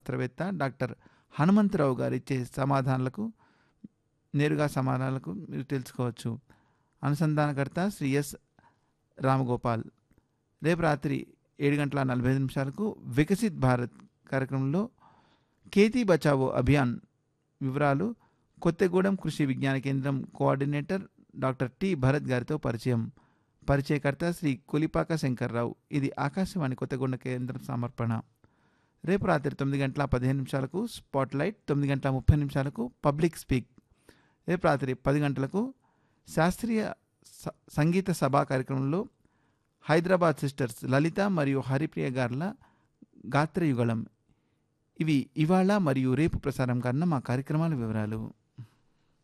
శాస్త్రవేత్త డాక్టర్ హనుమంతరావు గారు ఇచ్చే సమాధానాలకు నేరుగా సమాధానాలకు మీరు తెలుసుకోవచ్చు అనుసంధానకర్త శ్రీ ఎస్ రామగోపాల్ రేపు రాత్రి ఏడు గంటల నలభై ఐదు నిమిషాలకు వికసిత్ భారత్ కార్యక్రమంలో ఖేతీ బచావో అభియాన్ వివరాలు కొత్తగూడెం కృషి విజ్ఞాన కేంద్రం కోఆర్డినేటర్ డాక్టర్ టి భరత్ గారితో పరిచయం పరిచయకర్త శ్రీ కొలిపాక శంకర్రావు ఇది ఆకాశవాణి కొత్తగూడెం కేంద్రం సమర్పణ రేపు రాత్రి తొమ్మిది గంటల పదిహేను నిమిషాలకు స్పాట్ లైట్ తొమ్మిది గంటల ముప్పై నిమిషాలకు పబ్లిక్ స్పీక్ రేపు రాత్రి పది గంటలకు శాస్త్రీయ స- సంగీత సభా కార్యక్రమంలో హైదరాబాద్ సిస్టర్స్ లలిత మరియు హరిప్రియ గార్ల గాత్రయుగళం ఇవి ఇవాళ మరియు రేపు ప్రసారం కానున్న మా కార్యక్రమాల వివరాలు